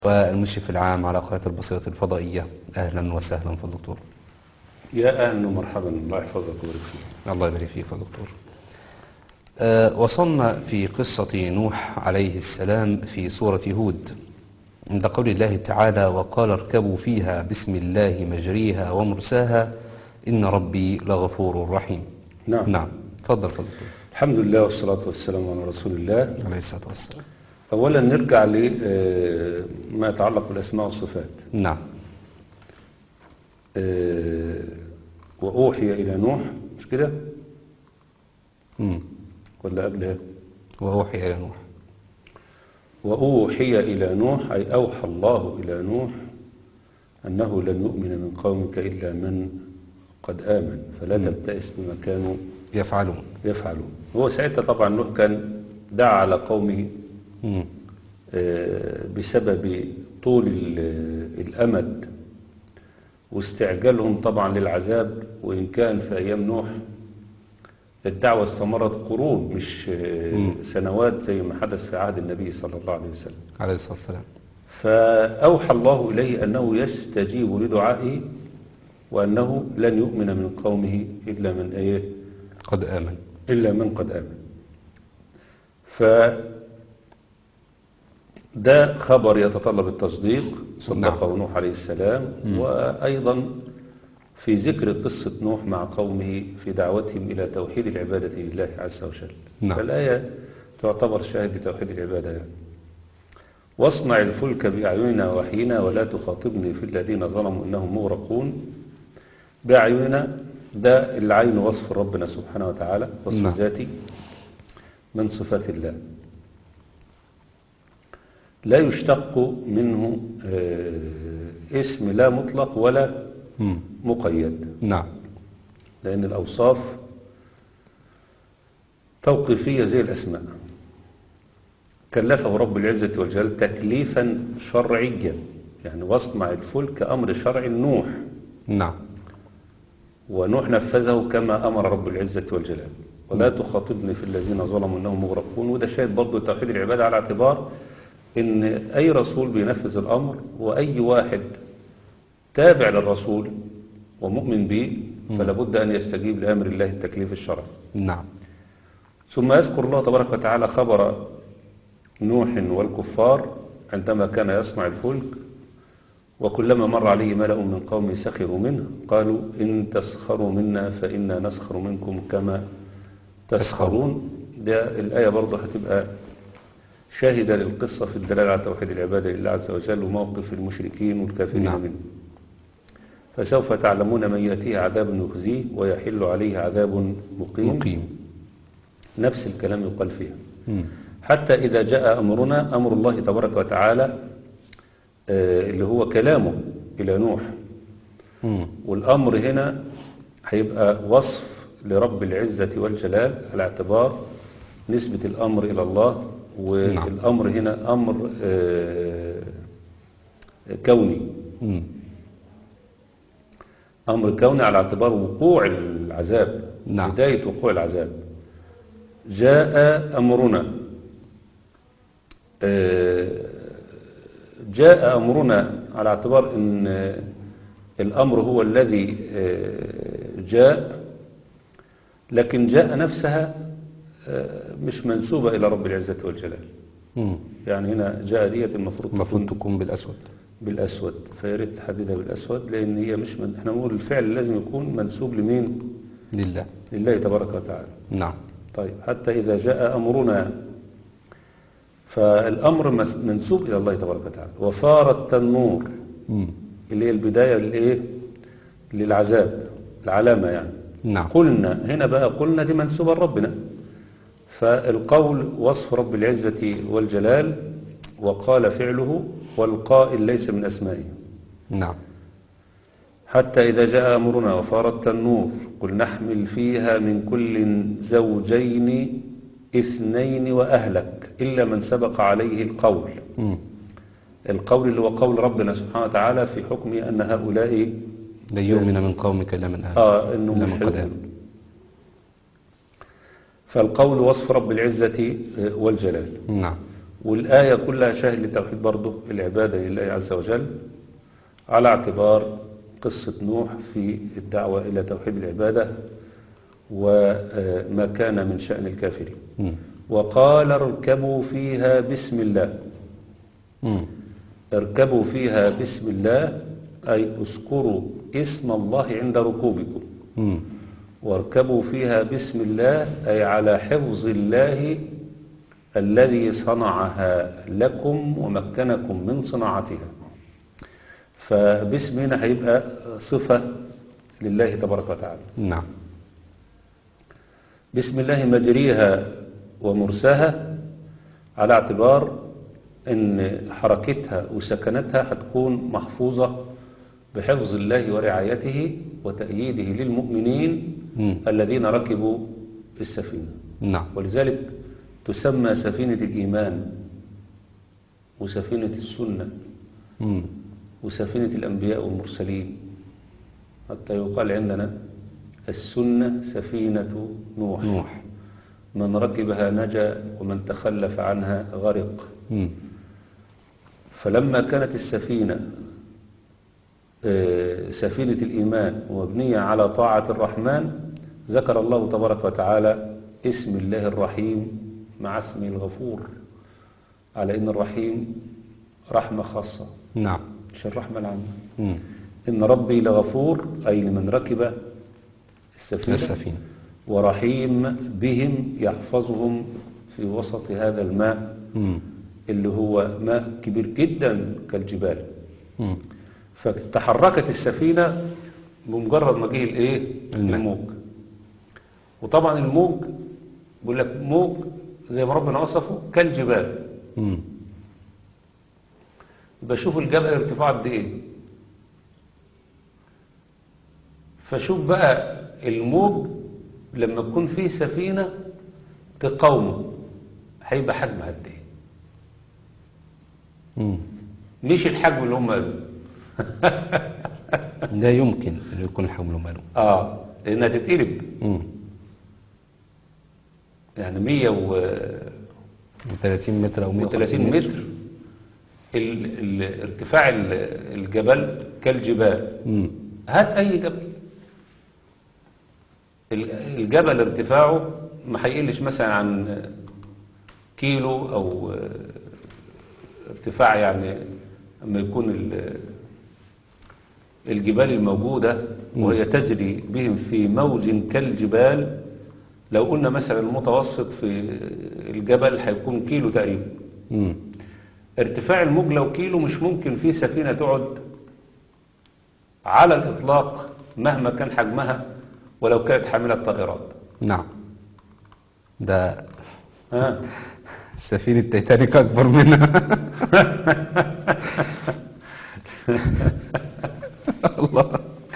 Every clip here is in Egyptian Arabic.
والمشرف العام على قناة البصيرة الفضائية أهلا وسهلا في الدكتور يا أهلا ومرحبا الله يحفظك ويبارك فيك الله يبارك فيك يا دكتور آه، وصلنا في قصة نوح عليه السلام في سورة هود عند قول الله تعالى وقال اركبوا فيها بسم الله مجريها ومرساها إن ربي لغفور رحيم نعم. نعم تفضل يا دكتور الحمد لله والصلاة والسلام على رسول الله عليه الصلاة والسلام أولا نرجع لما يتعلق بالأسماء والصفات نعم آه، وأوحي إلى نوح مش كده مم. ولا قبلها وأوحي إلى نوح وأوحي إلى نوح أي أوحى الله إلى نوح أنه لن يؤمن من قومك إلا من قد آمن فلا تبتئس بما كانوا يفعلون يفعلون هو ساعتها طبعا نوح كان دعا على قومه مم. آه، بسبب طول ال- الأمد واستعجالهم طبعا للعذاب وإن كان في أيام نوح الدعوة استمرت قرون مش آه، سنوات زي ما حدث في عهد النبي صلى الله عليه وسلم عليه الصلاة والسلام فأوحى الله إليه أنه يستجيب لدعائه وأنه لن يؤمن من قومه إلا من إيه قد آمن إلا من قد آمن ف ده خبر يتطلب التصديق صدقه نوح عليه السلام وأيضا في ذكر قصة نوح مع قومه في دعوتهم إلى توحيد العبادة لله عز وجل نعم. فالآية تعتبر شاهد لتوحيد العبادة يعني. واصنع الفلك بأعيننا وحينا ولا تخاطبني في الذين ظلموا إنهم مغرقون بأعيننا ده العين وصف ربنا سبحانه وتعالى وصف نعم. ذاتي من صفات الله لا يشتق منه آه، اسم لا مطلق ولا مم. مقيد نعم لأن الأوصاف توقيفية زي الأسماء كلفه رب العزة والجلال تكليفا شرعيا يعني واصنع الفلك أمر شرع نوح نعم ونوح نفذه كما أمر رب العزة والجلال ولا تخاطبني في الذين ظلموا أنهم مغرقون وده شاهد برضه توحيد العبادة على اعتبار إن أي رسول بينفذ الأمر وأي واحد تابع للرسول ومؤمن به فلا بد أن يستجيب لأمر الله التكليف الشرعي نعم ثم يذكر الله تبارك وتعالى خبر نوح والكفار عندما كان يصنع الفلك وكلما مر عليه ملأ من قومه سخروا منه قالوا إن تسخروا منا فإنا نسخر منكم كما تسخرون ده الآية برضه هتبقى شاهدة للقصة في الدلالة على توحيد العبادة لله عز وجل وموقف المشركين والكافرين نعم. منه فسوف تعلمون من يأتيه عذاب يخزيه ويحل عليه عذاب مقيم, مقيم نفس الكلام يقال فيها مم. حتى إذا جاء أمرنا أمر الله تبارك وتعالى آه، اللي هو كلامه إلى نوح مم. والأمر هنا هيبقى وصف لرب العزة والجلال على اعتبار نسبة الأمر إلى الله والأمر هنا أمر آه، كوني مم. أمر كوني على اعتبار وقوع العذاب نعم. بداية وقوع العذاب جاء أمرنا آه، جاء أمرنا على اعتبار أن آه، الأمر هو الذي آه، جاء لكن جاء نفسها آه، مش منسوبة إلى رب العزة والجلال مم. يعني هنا جاء ديت المفروض المفروض تكون تكون بالأسود بالأسود فيا ريت تحددها بالأسود لأن هي مش من احنا بنقول الفعل لازم يكون منسوب لمين؟ لله لله تبارك وتعالى نعم طيب حتى إذا جاء أمرنا فالأمر مس- منسوب إلى الله تبارك وتعالى وفار التنور مم. اللي هي البداية للإيه؟ للعذاب العلامة يعني نعم قلنا هنا بقى قلنا دي منسوبة لربنا فالقول وصف رب العزة والجلال وقال فعله والقائل ليس من أسمائه نعم حتى إذا جاء أمرنا وفارت النور قل نحمل فيها من كل زوجين اثنين وأهلك إلا من سبق عليه القول مم. القول اللي هو قول ربنا سبحانه وتعالى في حكم أن هؤلاء لن يؤمن من قومك إلا من أهل آه إنه إلا مش من قد هيؤمن. آمن فالقول وصف رب العزة والجلال نعم والآية كلها شاهد لتوحيد برضه العبادة لله عز وجل على اعتبار قصة نوح في الدعوة إلى توحيد العبادة وما كان من شأن الكافرين مم. وقال اركبوا فيها بسم الله مم. اركبوا فيها بسم الله أي اذكروا اسم الله عند ركوبكم مم. واركبوا فيها بسم الله أي على حفظ الله الذي صنعها لكم ومكنكم من صناعتها فباسم هنا هيبقى صفة لله تبارك وتعالى نعم بسم الله مجريها ومرساها على اعتبار ان حركتها وسكنتها هتكون محفوظة بحفظ الله ورعايته وتأييده للمؤمنين مم. الذين ركبوا السفينة نعم ولذلك تسمى سفينة الإيمان وسفينة السنة مم. وسفينة الأنبياء والمرسلين حتى يقال عندنا السنة سفينة نوح نوح من ركبها نجا ومن تخلف عنها غرق مم. فلما كانت السفينة آه، سفينة الإيمان ومبنية على طاعة الرحمن ذكر الله تبارك وتعالى اسم الله الرحيم مع اسمه الغفور على إن الرحيم رحمة خاصة نعم مش الرحمة العامة مم. إن ربي لغفور أي لمن ركب السفينة السفينة ورحيم بهم يحفظهم في وسط هذا الماء مم. اللي هو ماء كبير جدا كالجبال مم. فتحركت السفينة بمجرد ما جه الايه الماء. الموج وطبعا الموج بيقول لك موج زي ما ربنا وصفه كالجبال مم. يبقى شوف الجبل ارتفاعه قد ايه فشوف بقى الموج لما تكون فيه سفينة تقاومه هيبقى حجمها قد ايه مم. مش الحجم اللي هم قالوا لا يمكن أن يكون الحمل ماله اه لانها تتقلب مم. يعني 100 30 متر أو 130 150 متر ال- ال- ارتفاع ال- الجبل كالجبال مم. هات اي جبل ال- الجبل ارتفاعه ما هيقلش مثلا عن كيلو او ارتفاع يعني لما يكون ال- الجبال الموجودة وهي تجري بهم في موج كالجبال لو قلنا مثلا المتوسط في الجبل هيكون كيلو تقريبا مم. ارتفاع الموج لو كيلو مش ممكن فيه سفينة تقعد على الإطلاق مهما كان حجمها ولو كانت حاملة طائرات نعم ده ها سفينة تيتانيك أكبر منها الله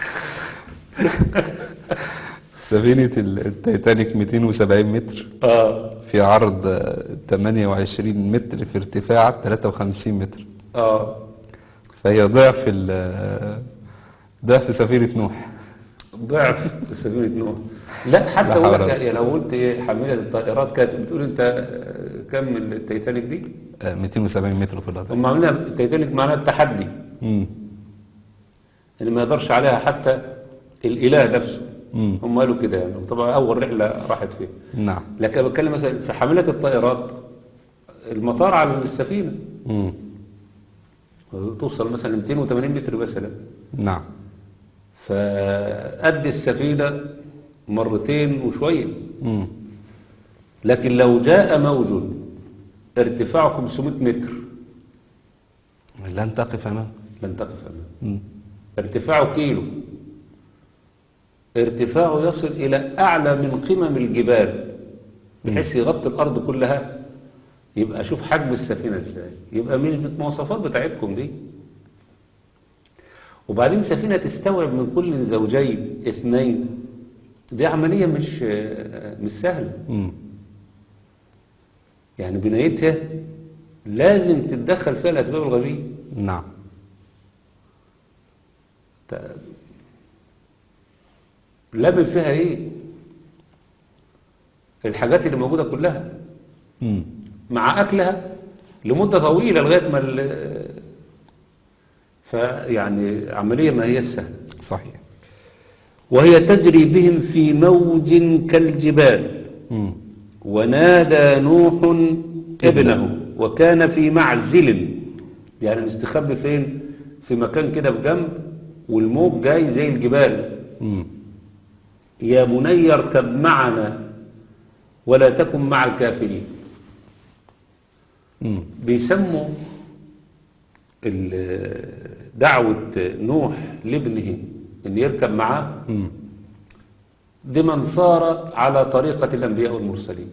سفينة التيتانيك 270 متر آه في عرض آه، 28 متر في ارتفاع 53 متر آه فهي ضعف ال- آه، ضعف سفينة نوح ضعف سفينة نوح لا حتى لا أقول حول لك ولا يعني لو قلت إيه حاملة الطائرات كانت بتقول أنت آه، كم التيتانيك دي؟ آه، 270 متر طولها هم عاملينها التيتانيك معناها التحدي مم. اللي ما يقدرش عليها حتى الإله نفسه مم. هم قالوا كده يعني طبعا أول رحلة راحت فيها نعم لكن أنا بتكلم مثلا في حاملة الطائرات المطار على السفينة مم. توصل مثلا 280 متر مثلا نعم فقد السفينة مرتين وشوية مم. لكن لو جاء موج ارتفاعه 500 متر لن تقف أمام لن تقف أمامه مم. ارتفاعه كيلو ارتفاعه يصل إلى أعلى من قمم الجبال بحيث يغطي الأرض كلها يبقى شوف حجم السفينة ازاي يبقى مش بالمواصفات بتاعتكم دي وبعدين سفينة تستوعب من كل زوجين اثنين دي عملية مش مش سهلة مم. يعني بنايتها لازم تتدخل فيها الأسباب الغبية نعم ت- لابن فيها ايه الحاجات اللي موجودة كلها مم. مع أكلها لمدة طويلة لغاية ما ال- فيعني عملية ما هي سهلة صحيح وهي تجري بهم في موج كالجبال مم. ونادى نوح ابنه وكان في معزل يعني مستخبي فين في مكان كده في جنب والموج جاي زي الجبال مم. يا بني اركب معنا ولا تكن مع الكافرين مم. بيسموا ال- دعوة نوح لابنه ان يركب معاه مم. دي من صار على طريقة الأنبياء والمرسلين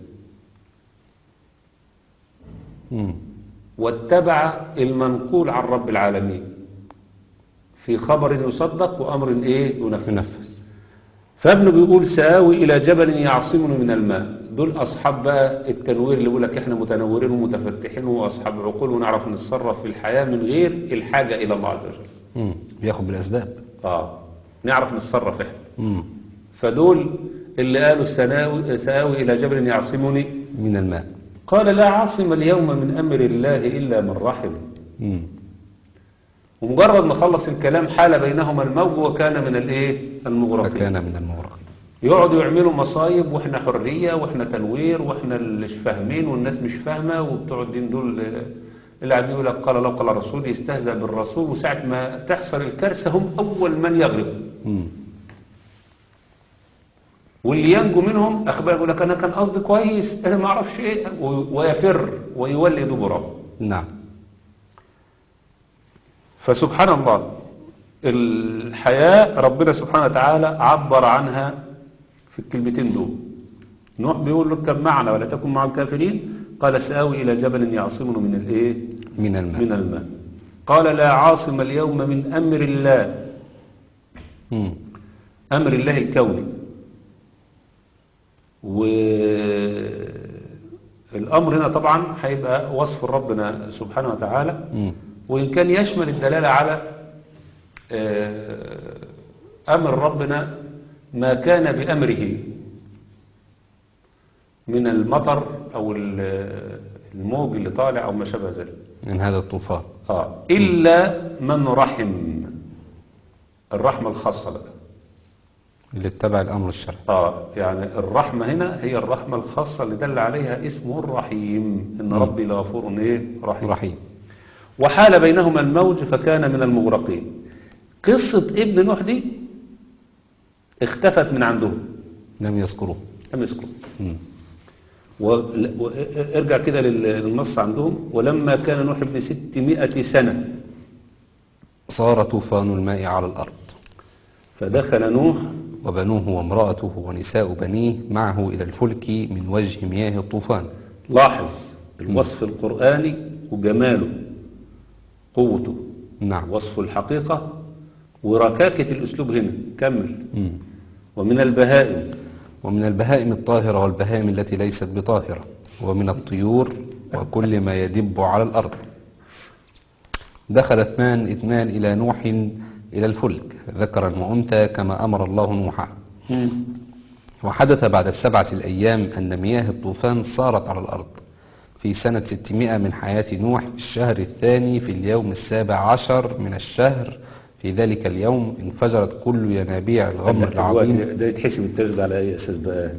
مم. واتبع المنقول عن رب العالمين في خبر يصدق وأمر إيه ينفذ ينفذ فابنه بيقول سآوي إلى جبل يعصمني من الماء دول أصحاب بقى التنوير اللي بيقول لك إحنا متنورين ومتفتحين وأصحاب عقول ونعرف نتصرف في الحياة من غير الحاجة إلى الله عز وجل مم. بياخد بالأسباب آه نعرف نتصرف إحنا مم. فدول اللي قالوا سناوي سآوي إلى جبل يعصمني من الماء قال لا عاصم اليوم من أمر الله إلا من رحم مم. ومجرد ما خلص الكلام حال بينهما الموج وكان من الايه المغرقين فكان من المغرقين يقعدوا يعملوا مصايب واحنا حرية واحنا تنوير واحنا اللي مش فاهمين والناس مش فاهمة وبتوع الدين دول آه، اللي قاعدين يقول لك قال الله قال الرسول يستهزأ بالرسول وساعة ما تحصل الكارثة هم أول من يغرقوا مم. واللي ينجو منهم أخبار يقول لك أنا كان قصدي كويس أنا ما أعرفش إيه و- ويفر ويولي دبره نعم فسبحان الله الحياة ربنا سبحانه وتعالى عبر عنها في الكلمتين دول نوح بيقول له اركب معنا ولا تكن مع الكافرين قال سآوي إلى جبل يعصمنا من الإيه من الماء من الماء قال لا عاصم اليوم من أمر الله مم. أمر الله الكوني والأمر هنا طبعا هيبقى وصف ربنا سبحانه وتعالى مم. وإن كان يشمل الدلالة على آه، أمر ربنا ما كان بأمره من المطر أو ال- الموج اللي طالع أو ما شابه ذلك من هذا الطوفان آه. إلا من رحم الرحمة الخاصة بقى اللي اتبع الأمر الشرعي آه يعني الرحمة هنا هي الرحمة الخاصة اللي دل عليها اسمه الرحيم إن ربي لغفور إيه رحيم رحيم وحال بينهما الموج فكان من المغرقين قصة ابن نوح دي اختفت من عندهم لم يذكروه لم يذكروا مم. وارجع كده لل- للنص عندهم ولما كان نوح ابن ستمائة سنة صار طوفان الماء على الأرض فدخل نوح وبنوه وامرأته ونساء بنيه معه إلى الفلك من وجه مياه الطوفان لاحظ الوصف القرآني وجماله قوته نعم وصف الحقيقة وركاكة الأسلوب هنا كمل مم. ومن البهائم ومن البهائم الطاهرة والبهائم التي ليست بطاهرة ومن الطيور وكل ما يدب على الأرض دخل اثنان اثنان إلى نوح إلى الفلك ذكرا وأنثى كما أمر الله نوحا وحدث بعد السبعة الأيام أن مياه الطوفان صارت على الأرض في سنة 600 من حياة نوح في الشهر الثاني في اليوم السابع عشر من الشهر في ذلك اليوم انفجرت كل ينابيع الغمر العظيم ده يتحسب التاريخ ده على أي أساس بقى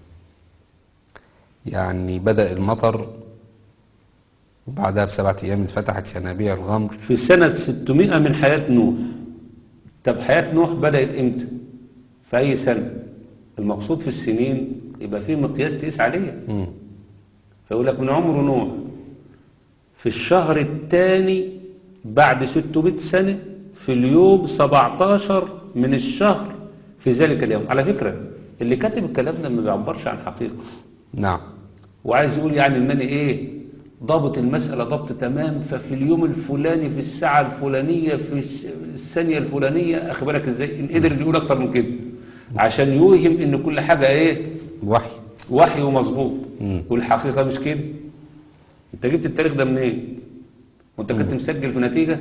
يعني بدأ المطر وبعدها بسبعة أيام اتفتحت ينابيع الغمر في سنة 600 من حياة نوح طب حياة نوح بدأت امتى في أي سنة المقصود في السنين يبقى في مقياس تقيس عليه مم. فيقول لك من عمر نوح في الشهر الثاني بعد 600 سنة في اليوم 17 من الشهر في ذلك اليوم على فكرة اللي كاتب الكلام ده ما بيعبرش عن حقيقة نعم وعايز يقول يعني انني ايه ضابط المسألة ضبط تمام ففي اليوم الفلاني في الساعة الفلانية في الس- الثانية الفلانية اخبرك ازاي ان قدر يقول اكتر من كده عشان يوهم ان كل حاجة ايه وحي وحي ومظبوط مم. والحقيقة مش كده انت جبت التاريخ ده منين وانت كنت مسجل في نتيجة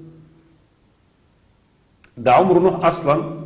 ده عمر نوح اصلا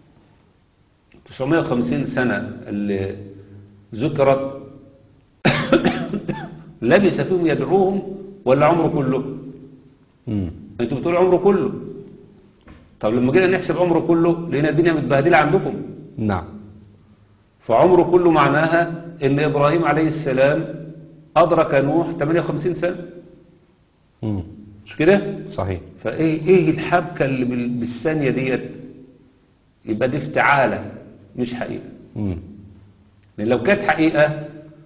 950 سنة اللي ذكرت لبث فيهم يدعوهم ولا عمره كله مم. انتوا بتقولوا عمره كله طب لما جينا نحسب عمره كله لقينا الدنيا متبهدله عندكم نعم فعمره كله معناها ان ابراهيم عليه السلام ادرك نوح 58 سنه مم. مش كده صحيح فايه ايه الحبكه اللي بال- بالثانيه ديت يبقى دي افتعاله مش حقيقه مم. لان لو كانت حقيقه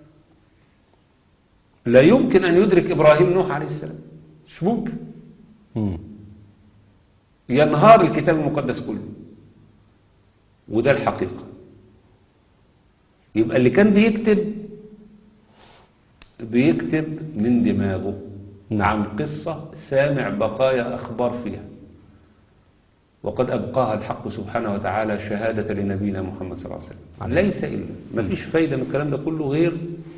لا يمكن ان يدرك ابراهيم نوح عليه السلام مش ممكن مم. ينهار الكتاب المقدس كله وده الحقيقة يبقى اللي كان بيكتب بيكتب من دماغه نعم. عن قصة سامع بقايا أخبار فيها وقد أبقاها الحق سبحانه وتعالى شهادة لنبينا محمد صلى الله عليه وسلم عليه ليس إلا ما فيش فايدة من الكلام ده كله غير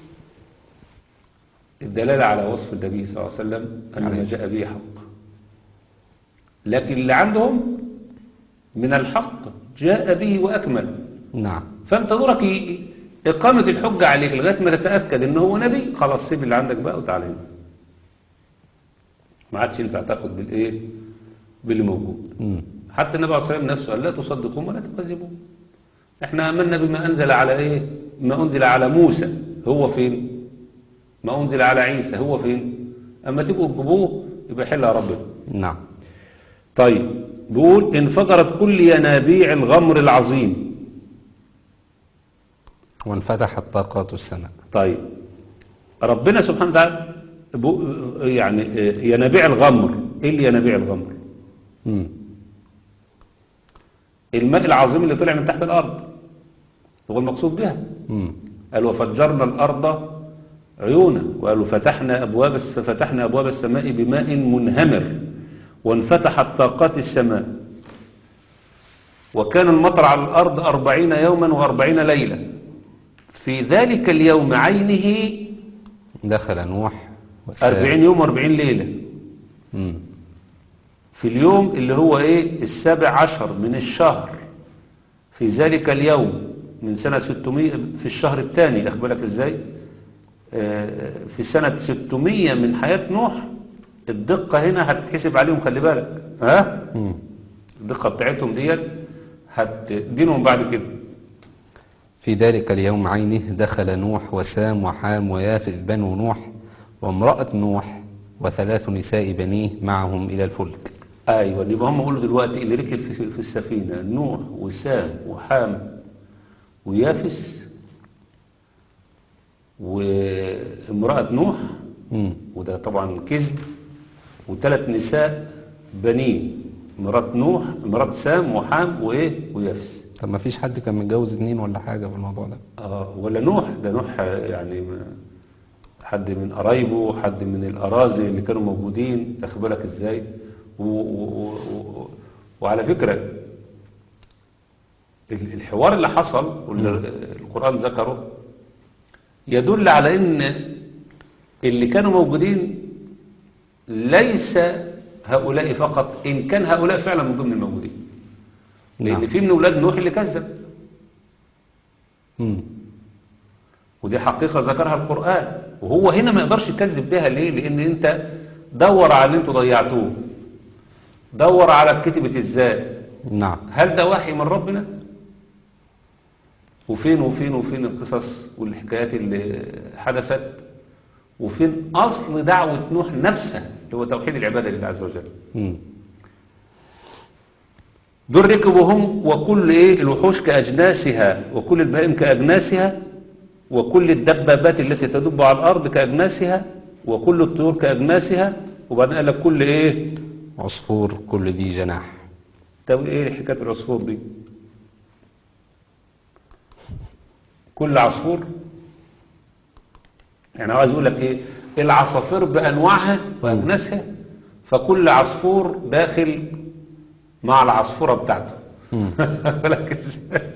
الدلالة على وصف النبي صلى الله عليه وسلم أن عليه ما جاء به حق لكن اللي عندهم من الحق جاء به وأكمل نعم فأنت دورك ي- إقامة الحجة عليك لغاية ما تتأكد إن هو نبي خلاص سيب اللي عندك بقى وتعالى هنا. ما عادش ينفع تاخد بالإيه باللي موجود مم. حتى النبي عليه الصلاة والسلام نفسه قال لا تصدقون ولا تكذبون احنا آمنا بما أنزل على إيه ما أنزل على موسى هو فين ما أنزل على عيسى هو فين أما تبقوا تجيبوه يبقى حلها ربنا نعم طيب بيقول انفجرت كل ينابيع الغمر العظيم وانفتحت طاقات السماء طيب ربنا سبحانه وتعالى بو- يعني ينابيع الغمر ايه اللي ينابيع الغمر مم. الماء العظيم اللي طلع من تحت الارض هو المقصود بها مم. قال وفجرنا الارض عيونا وقالوا فتحنا ابواب الس- ففتحنا ابواب السماء بماء منهمر وانفتحت طاقات السماء وكان المطر على الارض أربعين يوما وأربعين ليلة في ذلك اليوم عينه دخل نوح وسام. أربعين يوم وأربعين ليلة مم. في اليوم اللي هو ايه السابع عشر من الشهر في ذلك اليوم من سنة 600 في الشهر الثاني اخبرك ازاي آه، في سنة 600 من حياة نوح الدقة هنا هتحسب عليهم خلي بالك ها مم. الدقة بتاعتهم ديت هتدينهم بعد كده في ذلك اليوم عينه دخل نوح وسام وحام ويافث بنو نوح وامرأة نوح وثلاث نساء بنيه معهم إلى الفلك ايوه يبقى هم قولوا دلوقتي اللي ركب في في السفينة نوح وسام وحام ويافس وامرأة نوح مم. وده طبعا كذب وثلاث نساء بنين مرات نوح مرات سام وحام وايه ويافس طب ما فيش حد كان متجوز اتنين ولا حاجة في الموضوع ده آه ولا نوح ده نوح آه، يعني ما- حد من قرايبه حد من الأراضي اللي كانوا موجودين واخد بالك ازاي و و و و وعلى فكرة ال- الحوار اللي حصل واللي القرآن ذكره يدل على ان اللي كانوا موجودين ليس هؤلاء فقط ان كان هؤلاء فعلا من ضمن الموجودين لان نعم. في من اولاد نوح اللي كذب مم. ودي حقيقة ذكرها القرآن وهو هنا ما يقدرش يكذب بها ليه لان انت دور على اللي انتوا ضيعتوه دور على كتبت ازاي نعم هل ده وحي من ربنا وفين وفين وفين القصص والحكايات اللي حدثت وفين اصل دعوة نوح نفسها اللي هو توحيد العبادة لله عز وجل مم. دول ركبوا هم وكل ايه الوحوش كأجناسها وكل البهائم كأجناسها وكل الدبابات التي تدب على الأرض كأجناسها وكل الطيور كأجناسها وبعدين قال لك كل ايه عصفور كل ذي جناح طب ايه حكاية العصفور دي كل عصفور يعني عايز اقول لك ايه العصافير بانواعها واجناسها فكل عصفور داخل مع العصفورة بتاعته مم. بالك إزاي؟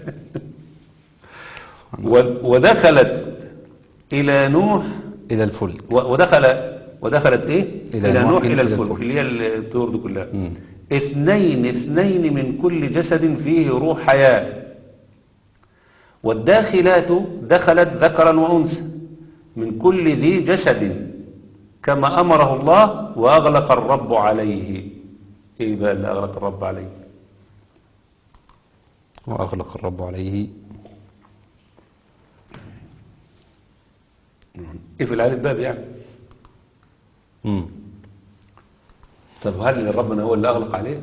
و- ودخلت الى نوح إلى الفلك و- ودخل ودخلت ايه إلى الى نوح نوح الى إلى الفلك الفلك. اللي هي الطيور دي كلها مم. اثنين اثنين من كل جسد فيه روح حياة والداخلات دخلت ذكرا وأنثى من كل ذي جسد كما أمره الله وأغلق الرب عليه إيه بقى اللي أغلق الرب عليه وأغلق الرب عليه قفل عليه الباب يعني مم. طب هل ربنا هو اللي أغلق عليه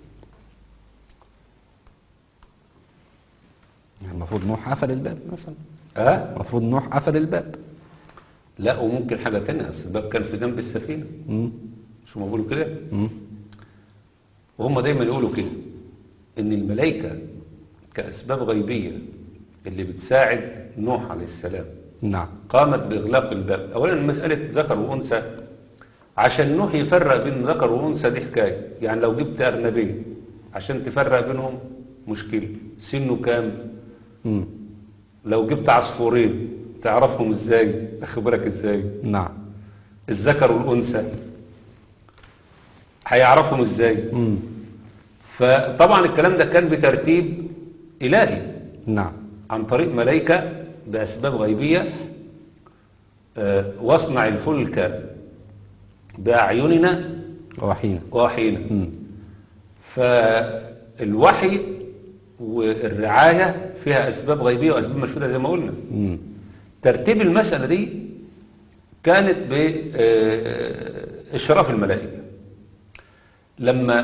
المفروض نوح قفل الباب مثلا ها المفروض نوح قفل الباب لا وممكن حاجة تانية أصل الباب كان في جنب السفينة مم. مش هم بيقولوا كده مم. وهم دايما يقولوا كده ان الملائكة كأسباب غيبية اللي بتساعد نوح عليه السلام نعم قامت بإغلاق الباب أولا مسألة ذكر وأنثى عشان نوح يفرق بين ذكر وأنثى دي حكاية يعني لو جبت أرنبين عشان تفرق بينهم مشكلة سنه كام مم. لو جبت عصفورين تعرفهم ازاي اخبرك ازاي نعم الذكر والأنثى هيعرفهم ازاي مم. فطبعا الكلام ده كان بترتيب إلهي نعم عن طريق ملائكة بأسباب غيبية آه، واصنع الفلك بأعيننا وحين وحينا مم. فالوحي والرعاية فيها أسباب غيبية وأسباب مشهودة زي ما قلنا مم. ترتيب المسألة دي كانت بإشراف الملائكة لما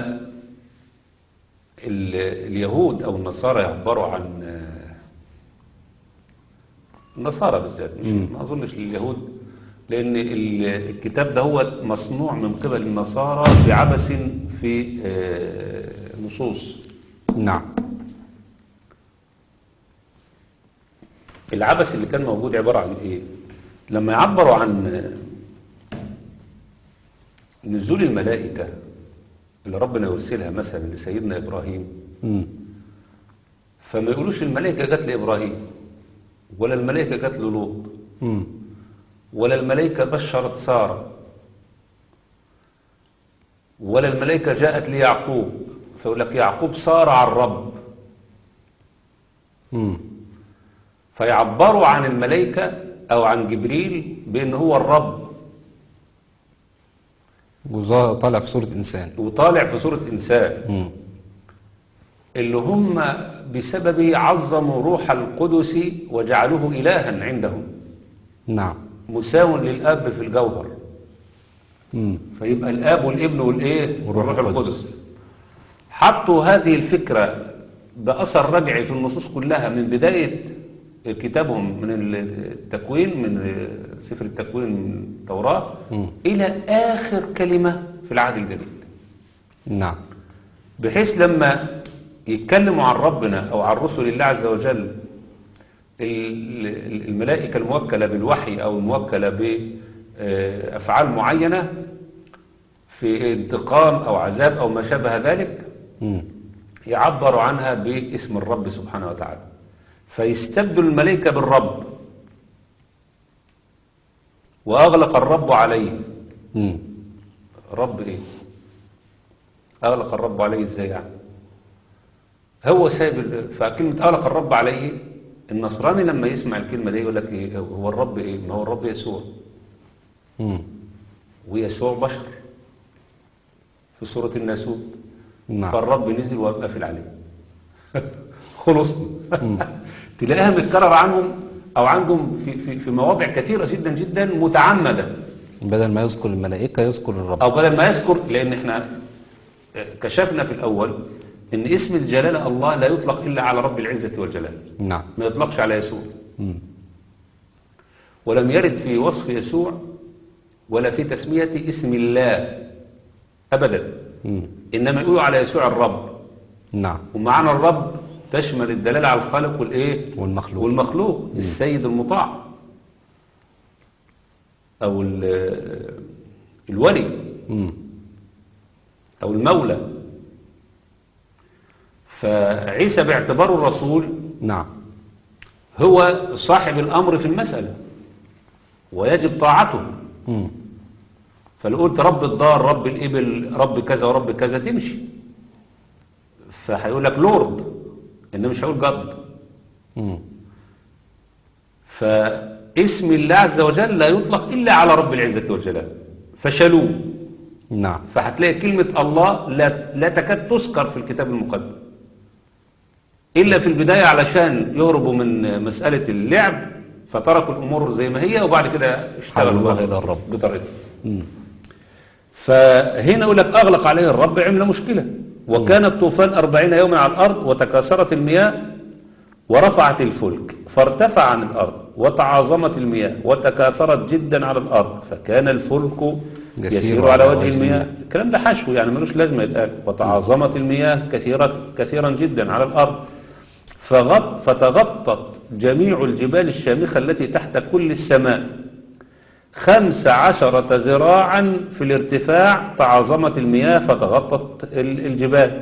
ال- اليهود أو النصارى يعبروا عن آه، النصارى بالذات مش مم. ما أظنش اليهود لأن ال- الكتاب ده هو مصنوع من قبل النصارى بعبث في آه، نصوص نعم العبث اللي كان موجود عبارة عن ايه لما يعبروا عن نزول الملائكة اللي ربنا يرسلها مثلا لسيدنا إبراهيم مم. فما يقولوش الملائكة جت لإبراهيم ولا الملائكة جت للوط مم. ولا الملائكة بشرت سارة ولا الملائكة جاءت ليعقوب فيقول لك يعقوب صار على الرب مم. فيعبروا عن الملائكة أو عن جبريل بأن هو الرب وظا- طالع في صورة إنسان وطالع في صورة إنسان مم. اللي هم بسببه عظموا روح القدس وجعلوه إلها عندهم نعم مساو للأب في الجوهر مم. فيبقى الآب والابن والإيه والروح والروح القدس. القدس حطوا هذه الفكرة بأثر رجعي في النصوص كلها من بداية كتابهم من التكوين من سفر التكوين من التوراة مم. إلى آخر كلمة في العهد الجديد نعم بحيث لما يتكلموا عن ربنا أو عن رسل الله عز وجل ال- ال- الملائكة الموكلة بالوحي أو الموكلة بأفعال معينة في انتقام أو عذاب أو ما شابه ذلك مم. يعبر عنها باسم الرب سبحانه وتعالى فيستبدل الملائكة بالرب وأغلق الرب عليه مم. رب ايه اغلق الرب عليه ازاي يعني هو سايب ال- فكلمة اغلق الرب عليه النصراني لما يسمع الكلمة دي يقول لك ايه هو الرب ايه ما هو الرب يسوع مم. ويسوع بشر في سورة الناسوت نعم فالرب نزل وقفل عليه خلصنا تلاقيها متكرر عنهم او عندهم في, في, في مواضع كثيرة جدا جدا متعمدة بدل ما يذكر الملائكة يذكر الرب أو بدل ما يذكر لأن احنا كشفنا في الأول إن اسم الجلالة الله لا يطلق إلا على رب العزة والجلال نعم ما يطلقش على يسوع مم. ولم يرد في وصف يسوع ولا في تسمية اسم الله أبدا مم. إنما يقولوا على يسوع الرب نعم ومعنى الرب تشمل الدلالة على الخالق والإيه والمخلوق والمخلوق السيد المطاع أو ال- الولي مم. أو المولى فعيسى باعتباره الرسول نعم هو صاحب الأمر في المسألة ويجب طاعته مم. فلو قلت رب الدار رب الإبل رب كذا ورب كذا تمشي فهيقول لك لورد إنه مش هيقول جد مم. فاسم الله عز وجل لا يطلق إلا على رب العزة والجلال فشلوه نعم فهتلاقي كلمة الله لا, لا تكاد تذكر في الكتاب المقدس إلا في البداية علشان يهربوا من مسألة اللعب فتركوا الأمور زي ما هي وبعد كده اشتغلوا حولوها بقى إلى الرب. بطريقته مم. فهنا يقول لك أغلق عليه الرب عمل مشكلة وكان الطوفان أربعين يوما على الأرض وتكاثرت المياه ورفعت الفلك فارتفع عن الأرض وتعاظمت المياه وتكاثرت جدا على الأرض فكان الفلك يسير يسير على على وجه وجه المياه المياه. الكلام ده حشو يعني ملوش لازمة يتقال وتعاظمت المياه كثيرة كثيرا جدا على الأرض فغط فتغطت جميع الجبال الشامخة التي تحت كل السماء خمس عشرة ذراعا في الارتفاع تعاظمت المياه فتغطت ال- الجبال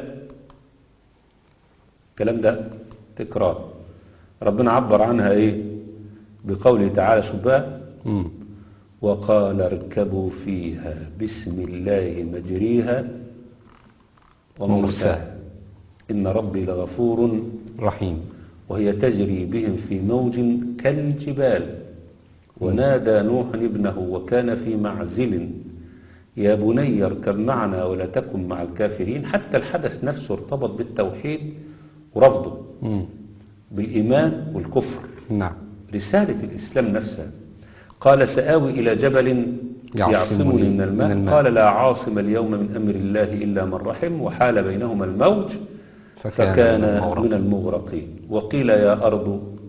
الكلام ده تكرار ربنا عبر عنها ايه بقوله تعالى شباب مم. وقال اركبوا فيها بسم الله مجريها ومرساها إن ربي لغفور رحيم وهي تجري بهم في موج كالجبال ونادى نوح ابنه وكان في معزل يا بني اركب معنا ولا تكن مع الكافرين حتى الحدث نفسه ارتبط بالتوحيد ورفضه مم. بالإيمان والكفر نعم رسالة الإسلام نفسها قال سآوي إلى جبل يعصمني يعصمني من من الماء الماء. قال لا عاصم اليوم من أمر الله إلا من رحم وحال بينهما الموج فكان فكان من المغرق. من المغرقين وقيل يا أرض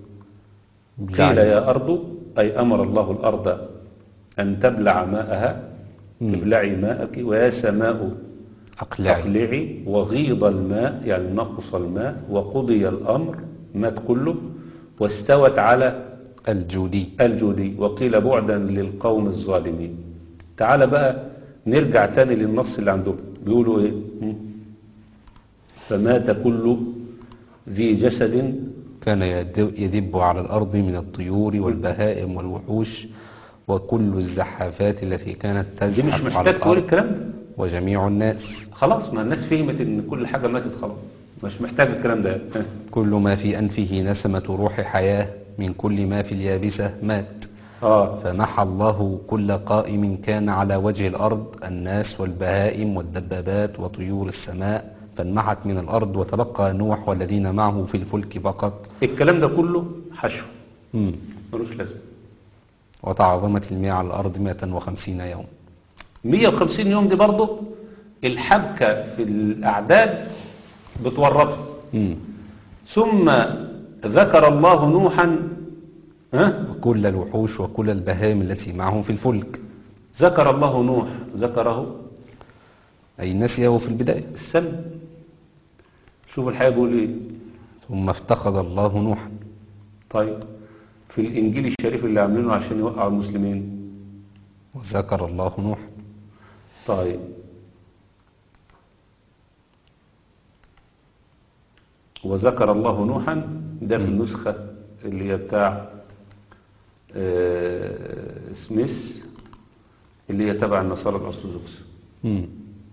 بلع قيل يا أرض أي أمر الله الأرض أن تبلع ماءها مم. ابلعي ماءك ويا سماء أقلعي أقلعي وغيض الماء يعني نقص الماء وقضي الأمر مات كله واستوت على الجودي الجودي وقيل بعدا للقوم الظالمين تعال بقى نرجع تاني للنص اللي عندهم بيقولوا ايه هم؟ فمات كل ذي جسد كان يد- يدب على الأرض من الطيور والبهائم والوحوش وكل الزحافات التي كانت دي مش تزحف على محتاج تقول الأرض الكلام ده وجميع الناس خلاص ما الناس فهمت ان كل حاجة ماتت خلاص مش محتاج الكلام ده ها. كل ما في أنفه نسمة روح حياة من كل ما في اليابسة مات اه فمحى الله كل قائم كان على وجه الأرض الناس والبهائم والدبابات وطيور السماء فانمحت من الأرض وتبقى نوح والذين معه في الفلك فقط الكلام ده كله حشو مم. ملوش لازمه وتعظمت المياه على الأرض 150 يوم 150 يوم دي برضه الحبكة في الأعداد بتورطه مم. ثم ذكر الله نوحا ها وكل الوحوش وكل البهائم التي معهم في الفلك ذكر الله نوح ذكره أي نسيه في البداية السم شوف الحقيقة بيقول ايه ثم افتقد الله نوحا طيب في الإنجيل الشريف اللي عاملينه عشان يوقعوا المسلمين وذكر الله نوحا طيب وذكر الله نوحا ده في النسخة اللي هي بتاع آه، سميث اللي هي تبع النصارى الأرثوذكس مم.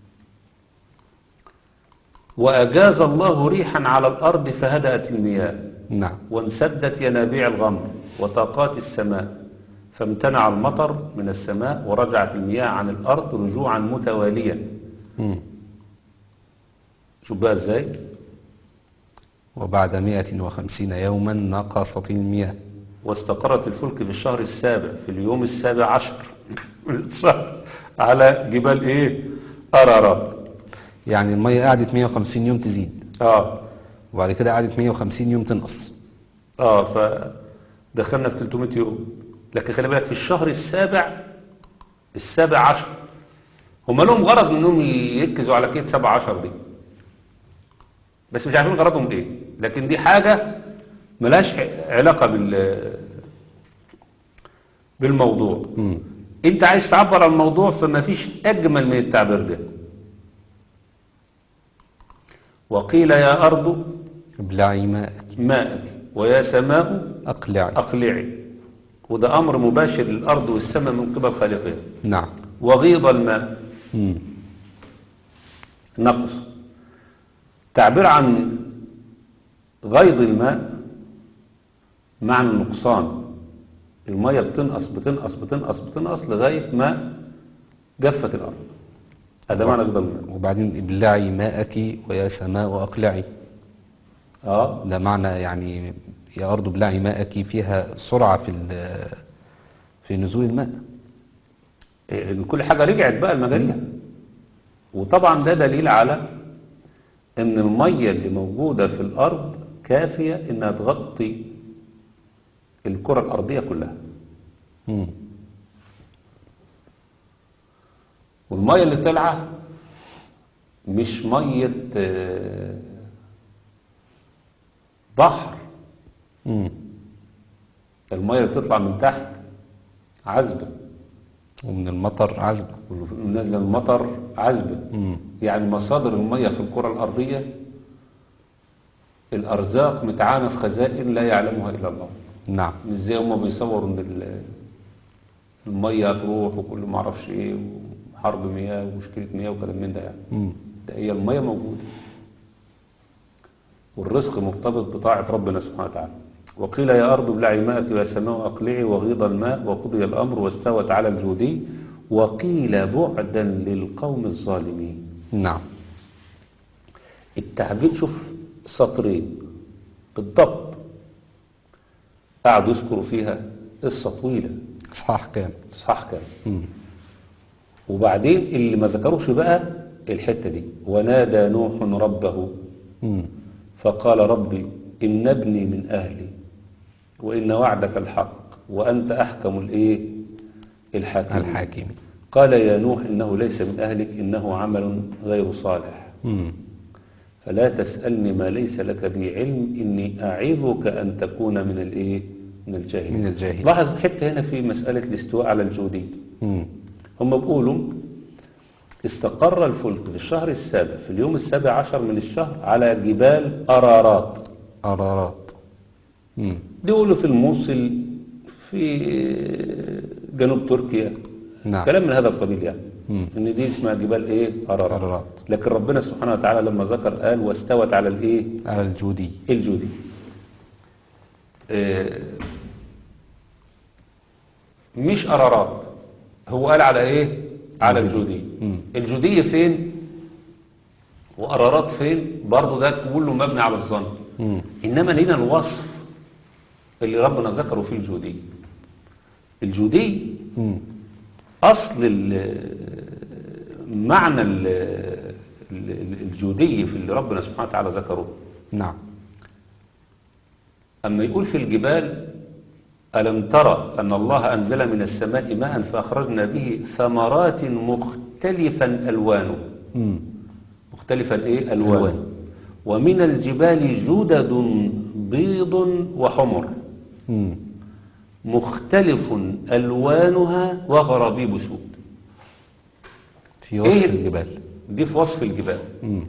وأجاز الله ريحا على الأرض فهدأت المياه نعم وانسدت ينابيع الغمر وطاقات السماء فامتنع المطر من السماء ورجعت المياه عن الأرض رجوعا متواليا مم. شوف بقى ازاي وبعد 150 يوما نقصت المياه واستقرت الفلك في الشهر السابع في اليوم السابع عشر من الشهر على جبال ايه أرارات يعني المية قعدت 150 يوم تزيد اه وبعد كده قعدت 150 يوم تنقص اه فدخلنا في 300 يوم لكن خلي بالك في الشهر السابع السابع عشر هم لهم غرض انهم يركزوا على كده سبع عشر دي بس مش عارفين غرضهم ايه لكن دي حاجة ملهاش علاقة بال بالموضوع مم. انت عايز تعبر عن الموضوع فما فيش اجمل من التعبير ده وقيل يا ارض ابلعي ماءك ماءك ويا سماء أقلعي أقلعي وده أمر مباشر للأرض والسماء من قبل خالقها نعم وغيض الماء مم. نقص تعبير عن غيض الماء معنى النقصان المية بتنقص بتنقص بتنقص بتنقص لغاية ما جفت الأرض هذا معنى غضب الماء وبعدين ابلعي ماءك ويا سماء أقلعي اه ده معنى يعني يا أرض ابلعي ماءك فيها سرعة في ال- في نزول الماء إن كل حاجة رجعت بقى المجاريها وطبعا ده دليل على ان المية اللي موجودة في الارض كافية انها تغطي الكرة الارضية كلها مم. والمية اللي طالعة مش مية آه، بحر مم. المية اللي بتطلع من تحت عذبة ومن المطر عذبة ونازلة المطر عذبة مم. يعني مصادر المية في الكرة الأرضية الأرزاق متعانة في خزائن لا يعلمها إلا الله نعم مش زي هما بيصوروا إن ال- المية هتروح وكل ما أعرفش إيه وحرب مياه ومشكلة مياه وكلام من ده يعني مم. ده هي المية موجودة والرزق مرتبط بطاعة ربنا سبحانه وتعالى وقيل يا أرض ابلعي ماءك ويا سماء أقلعي وغيض الماء وقضي الأمر واستوت على الجودي وقيل بعدا للقوم الظالمين نعم التعبير شوف سطرين بالضبط قعدوا يذكروا فيها قصة طويلة إصحاح كام صح كان مم. وبعدين اللي ما ذكروش بقى الحتة دي ونادى نوح ربه مم. فقال ربي إن ابني من أهلي وإن وعدك الحق وأنت أحكم الإيه الحاكم الحاكم قال يا نوح إنه ليس من أهلك إنه عمل غير صالح مم. فلا تسألني ما ليس لك به علم إني أعظك أن تكون من الإيه من الجاهلين من الجاهلين. لاحظ حتة هنا في مسألة الاستواء على الجودي مم. هم بيقولوا استقر الفلك في الشهر السابع في اليوم السابع عشر من الشهر على جبال أرارات قرارات مم. دي يقولوا في الموصل في جنوب تركيا نعم كلام من هذا القبيل يعني مم. ان دي اسمها جبال ايه أرارات قرارات لكن ربنا سبحانه وتعالى لما ذكر قال واستوت على الايه على الجودي الجودي آه، مش قرارات هو قال على ايه على الجودي مم. الجودية فين وقرارات فين برضه ده كله مبني على الظن مم. انما لنا الوصف اللي ربنا ذكره في الجودي الجودي مم. اصل ال- معنى ال- ال- الجودي في اللي ربنا سبحانه وتعالى ذكره نعم أما يقول في الجبال ألم ترى أن الله أنزل من السماء ماء فأخرجنا به ثمرات مختلفا ألوانه مم. مختلفا إيه ألوانه ألوان. ومن الجبال جدد بيض وحمر مم. مختلف ألوانها وغرابيب سود في وصف إيه؟ الجبال دي في وصف الجبال مم.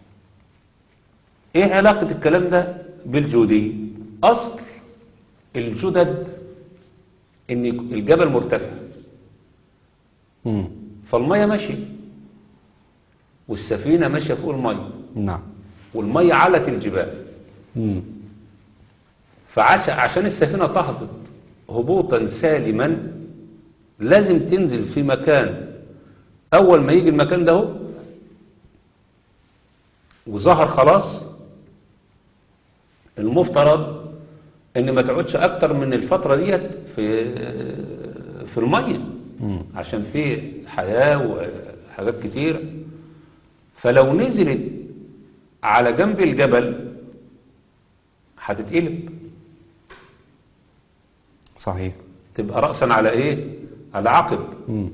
ايه علاقة الكلام ده بالجودي اصل الجدد ان الجبل مرتفع مم. فالمية ماشية والسفينة ماشية فوق المية نعم والمية علت الجبال مم. فعشان عشان السفينة تهبط هبوطا سالما لازم تنزل في مكان اول ما يجي المكان ده هو وظهر خلاص المفترض ان ما تقعدش اكتر من الفترة ديت في في المية مم. عشان في حياة وحاجات كتير فلو نزلت على جنب الجبل هتتقلب صحيح تبقى رأسا على ايه على عقب مم.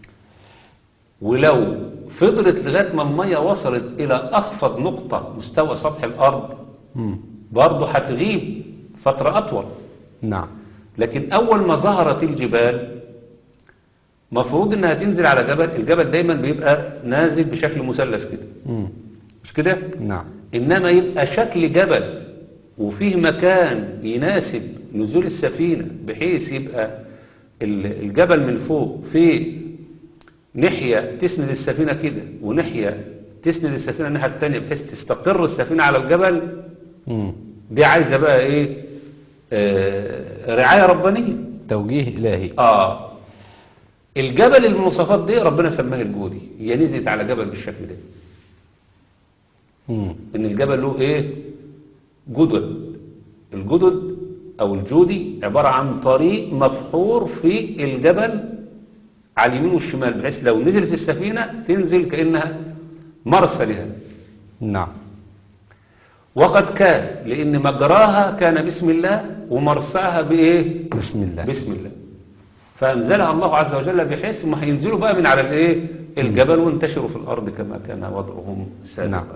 ولو فضلت لغاية ما المية وصلت إلى أخفض نقطة مستوى سطح الأرض مم. برضه هتغيب فترة أطول نعم لكن أول ما ظهرت الجبال مفروض إنها تنزل على جبل الجبل دايما بيبقى نازل بشكل مثلث كده مم. مش كده نعم إنما يبقى شكل جبل وفيه مكان يناسب نزول السفينة بحيث يبقى ال- الجبل من فوق فيه ناحية تسند السفينة كده وناحية تسند السفينة الناحية التانية بحيث تستقر السفينة على الجبل مم. دي عايزة بقى ايه آه رعاية ربانية توجيه إلهي اه الجبل المواصفات دي ربنا سماه الجودي هي نزلت على جبل بالشكل ده مم. ان الجبل له ايه جدد الجدد او الجودي عبارة عن طريق مفحور في الجبل على اليمين والشمال بحيث لو نزلت السفينة تنزل كأنها مرسى لها نعم وقد كان لأن مجراها كان بسم الله ومرساها بإيه بسم الله بسم الله فأنزلها الله عز وجل بحيث ما هينزلوا بقى من على الإيه الجبل وانتشروا في الأرض كما كان وضعهم سابقا نعم.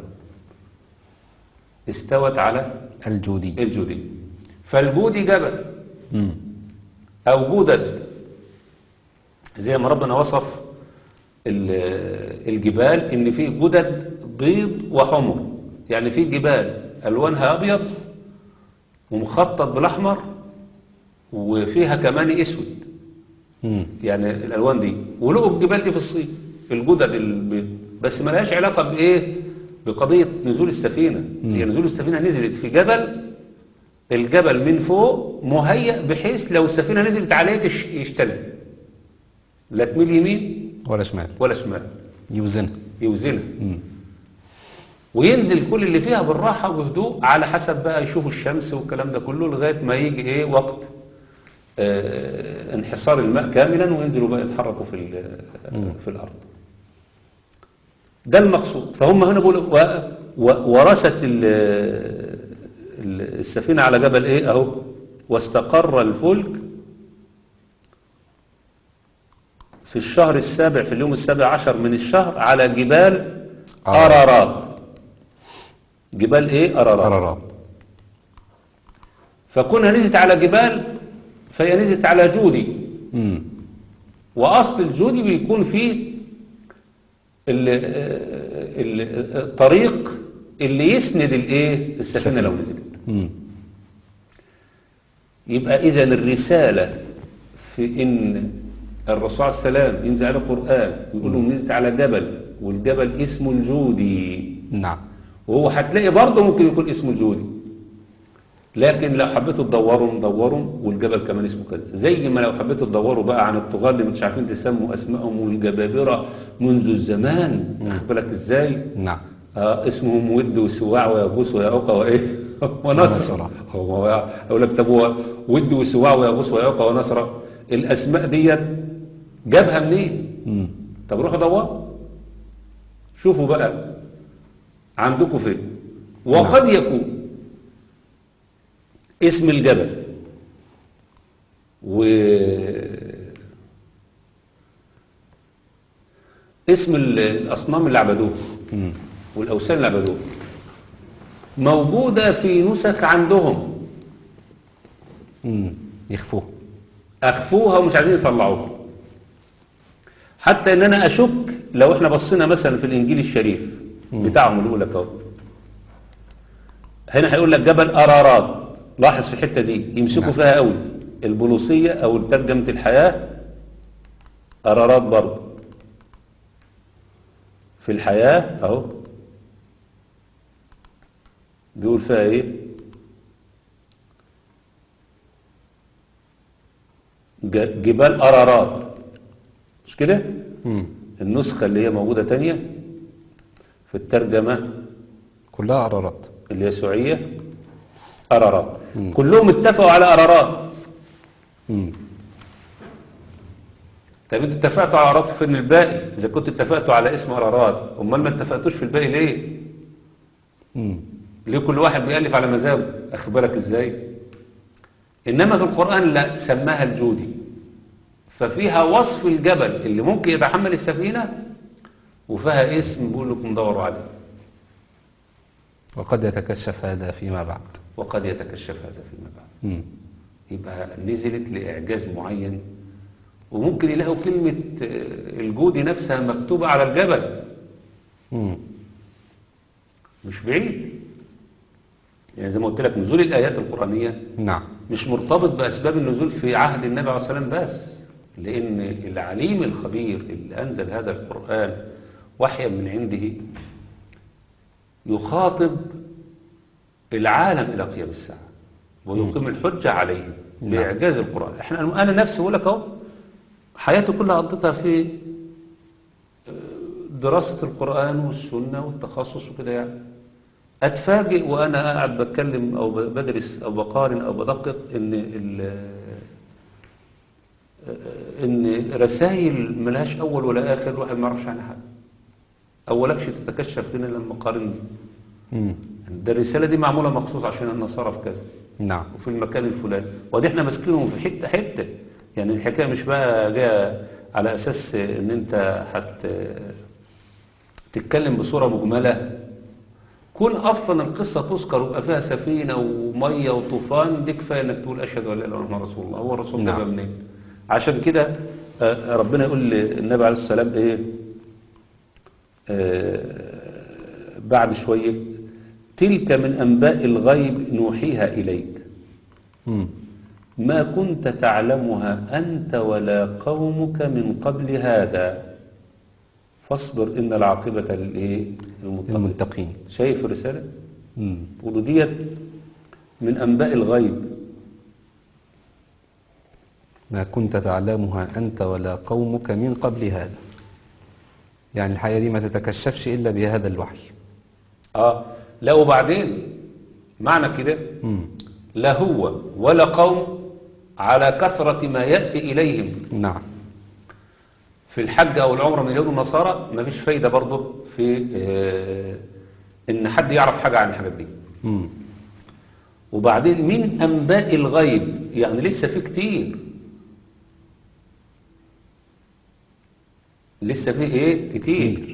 استوت على الجودي الجودي فالجودي جبل مم. أو جدد زي ما ربنا وصف ال- الجبال إن في جدد بيض وحمر يعني في جبال ألوانها أبيض ومخطط بالأحمر وفيها كمان أسود مم. يعني الألوان دي ولقوا الجبال دي في الصين الجدد البيض بس ما لهاش علاقة بإيه بقضية نزول السفينة هي نزول السفينة نزلت في جبل الجبل من فوق مهيأ بحيث لو السفينة نزلت عليه تش- يشتغل لا تميل يمين ولا شمال ولا شمال يوزنها يوزنها مم. وينزل كل اللي فيها بالراحة وبهدوء على حسب بقى يشوفوا الشمس والكلام ده كله لغاية ما يجي ايه وقت آه انحصار الماء كاملا وينزلوا بقى يتحركوا في ال- في الأرض ده المقصود فهم هنا بيقولوا و- و- ورست ال- ال- السفينة على جبل ايه اهو واستقر الفلك في الشهر السابع في اليوم السابع عشر من الشهر على جبال أرارات. أرارات جبال ايه أرارات قرارات فكونها نزلت على جبال فهي نزلت على جودي مم. وأصل الجودي بيكون فيه ال- ال- الطريق اللي يسند الايه السفينة لو نزلت مم. يبقى إذا الرسالة في إن الرسول عليه السلام ينزل على القرآن يقول لهم نزلت على جبل والجبل اسمه الجودي نعم وهو هتلاقي برضه ممكن يكون اسمه الجودي لكن لو حبيتوا تدوروا ندوروا والجبل كمان اسمه كده زي ما لو حبيتوا تدوروا بقى عن الطغاة اللي مش عارفين تسموا اسمائهم والجبابرة منذ الزمان واخد بالك ازاي نعم آه اسمهم ود وسواع ويغوص ويعوق وايه ونصر ونصر. هو اقول لك طب هو ود وسواع ويغوص ويعوق ونصر الاسماء ديت جابها منين مم. طب روحوا دوروا شوفوا بقى عندكم فين وقد يكون اسم الجبل و اسم ال- الأصنام اللي عبدوه مم. والأوثان اللي عبدوه موجودة في نسخ عندهم مم. يخفوه أخفوها ومش عايزين يطلعوها حتى ان انا اشك لو احنا بصينا مثلا في الانجيل الشريف بتاعهم اللي يقول لك اهو هنا هيقول لك جبل ارارات لاحظ في الحته دي يمسكوا نعم. فيها قوي البولوسيه او ترجمه الحياه ارارات برضه في الحياه اهو بيقول فيها ايه ج- جبال ارارات مش كده مم. النسخة اللي هي موجودة تانية في الترجمة كلها قرارات اليسوعية أرارات مم. كلهم اتفقوا على أرارات مم. طب انتوا اتفقتوا على أرارات فين الباقي إذا كنتوا اتفقتوا على اسم أرارات أمال ما اتفقتوش في الباقي ليه مم. ليه كل واحد بيألف على مزاجه أخد بالك إزاي إنما في القرآن لا سماها الجودي ففيها وصف الجبل اللي ممكن يتحمل السفينة وفيها اسم بيقول لكم دوروا عليه وقد يتكشف هذا فيما بعد وقد يتكشف هذا فيما بعد مم. يبقى نزلت لإعجاز معين وممكن يلاقوا كلمة آه، الجودي نفسها مكتوبة على الجبل مم. مش بعيد يعني زي ما قلت لك نزول الآيات القرآنية نعم مش مرتبط بأسباب النزول في عهد النبي عليه الصلاة والسلام بس لأن العليم الخبير اللي أنزل هذا القرآن وحيا من عنده يخاطب العالم إلى قيام الساعة ويقيم الحجة عليهم بإعجاز القرآن احنا أنا نفسي بقول لك أهو حياتي كلها قضيتها في دراسة القرآن والسنة والتخصص وكده يعني أتفاجئ وأنا قاعد بتكلم أو بدرس أو بقارن أو بدقق إن ال إن رسائل ملهاش أول ولا آخر الواحد ما يعرفش عنها حاجة أولكش تتكشف لنا لما قارن مم. ده الرسالة دي معمولة مخصوص عشان النصارى في كذا نعم وفي المكان الفلاني ودي احنا ماسكينهم في حته حته يعني الحكايه مش بقى جايه على اساس ان انت هت تتكلم بصوره مجمله كون اصلا القصه تذكر ويبقى فيها سفينه وميه وطوفان دي كفايه انك تقول اشهد ان لا اله الا الله رسول الله هو الرسول ده نعم. بقى منين عشان كده آه، ربنا يقول للنبي عليه السلام ايه آه، بعد شويه تلك من انباء الغيب نوحيها اليك مم. ما كنت تعلمها أنت ولا قومك من قبل هذا فاصبر إن العاقبة للإيه؟ للمتقين المتقين شايف الرسالة؟ مم. ودي ديت من أنباء الغيب ما كنت تعلمها أنت ولا قومك من قبل هذا يعني الحياة دي ما تتكشفش إلا بهذا الوحي آه لا وبعدين معنى كده مم. لا هو ولا قوم على كثرة ما يأتي إليهم نعم في الحج أو العمرة من اليهود والنصارى مفيش فايدة برضه في آه، إن حد يعرف حاجة عن الحاجات دي مم. وبعدين من أنباء الغيب يعني لسه في كتير لسه في إيه كتير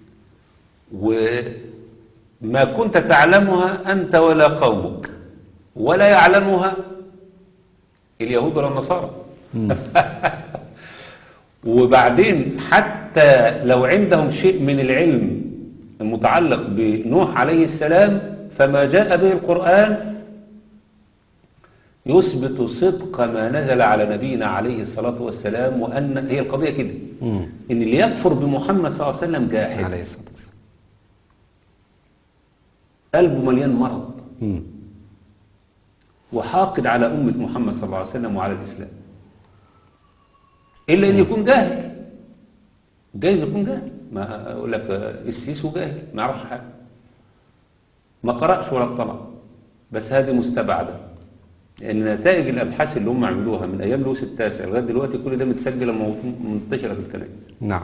وما كنت تعلمها أنت ولا قومك ولا يعلمها اليهود ولا النصارى مم. وبعدين حتى لو عندهم شيء من العلم المتعلق بنوح عليه السلام فما جاء به القرآن يثبت صدق ما نزل على نبينا عليه الصلاة والسلام وأن هي القضية كده مم. إن اللي يكفر بمحمد صلى الله عليه وسلم جاحد عليه الصلاة والسلام قلبه مليان مرض مم. وحاقد على أمة محمد صلى الله عليه وسلم وعلى الإسلام إلا أن يكون جاهل جايز يكون جاهل ما أقول لك السيسو جاهل ما يعرفش حاجة ما قرأش ولا اطلع بس هذه مستبعدة لأن نتائج الأبحاث اللي هم عملوها من أيام لويس التاسع لغاية دلوقتي كل ده متسجل ومنتشرة في الكنائس نعم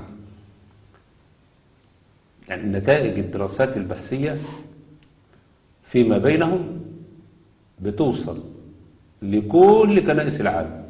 يعني نتائج الدراسات البحثية فيما بينهم بتوصل لكل كنائس العالم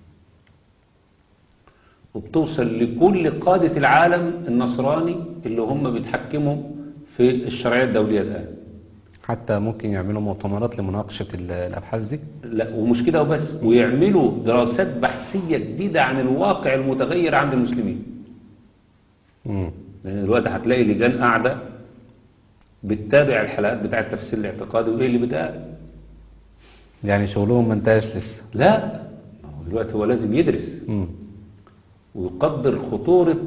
وبتوصل لكل قادة العالم النصراني اللي هم بيتحكموا في الشرعية الدولية الآن حتى ممكن يعملوا مؤتمرات لمناقشة ال- الأبحاث دي لا ومش كده وبس ويعملوا دراسات بحثية جديدة عن الواقع المتغير عند المسلمين مم. لأن دلوقتي هتلاقي لجان قاعدة بتتابع الحلقات بتاعة التفسير الاعتقادي وإيه اللي بيتقال يعني شغلهم ما انتهاش لسه لا ما هو دلوقتي هو لازم يدرس مم. ويقدر خطورة